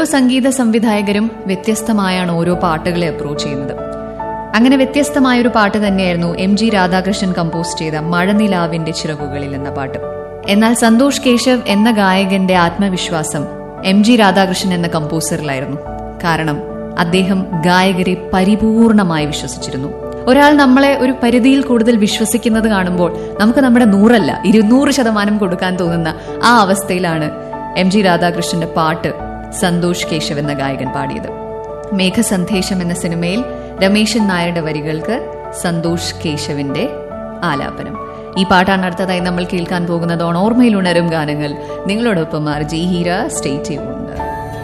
സംഗീത സംവിധായകരും വ്യത്യസ്തമായാണ് ഓരോ പാട്ടുകളെ അപ്രോച്ച് ചെയ്യുന്നത് അങ്ങനെ വ്യത്യസ്തമായ ഒരു പാട്ട് തന്നെയായിരുന്നു എം ജി രാധാകൃഷ്ണൻ കമ്പോസ് ചെയ്ത മഴനിലാവിന്റെ ചിറകുകളിൽ എന്ന പാട്ട് എന്നാൽ സന്തോഷ് കേശവ് എന്ന ഗായകന്റെ ആത്മവിശ്വാസം എം ജി രാധാകൃഷ്ണൻ എന്ന കമ്പോസറിലായിരുന്നു കാരണം അദ്ദേഹം ഗായകരെ പരിപൂർണമായി വിശ്വസിച്ചിരുന്നു ഒരാൾ നമ്മളെ ഒരു പരിധിയിൽ കൂടുതൽ വിശ്വസിക്കുന്നത് കാണുമ്പോൾ നമുക്ക് നമ്മുടെ നൂറല്ല ഇരുന്നൂറ് ശതമാനം കൊടുക്കാൻ തോന്നുന്ന ആ അവസ്ഥയിലാണ് എം ജി രാധാകൃഷ്ണന്റെ പാട്ട് സന്തോഷ് കേശവ് എന്ന ഗായകൻ പാടിയത് മേഘസന്ദേശം എന്ന സിനിമയിൽ രമേശൻ നായരുടെ വരികൾക്ക് സന്തോഷ് കേശവിന്റെ ആലാപനം ഈ പാട്ടാണ് അടുത്തതായി നമ്മൾ കേൾക്കാൻ പോകുന്നത് ഓൺ ഓർമ്മയിൽ ഉണരും ഗാനങ്ങൾ നിങ്ങളോടൊപ്പം R G Heera stay tune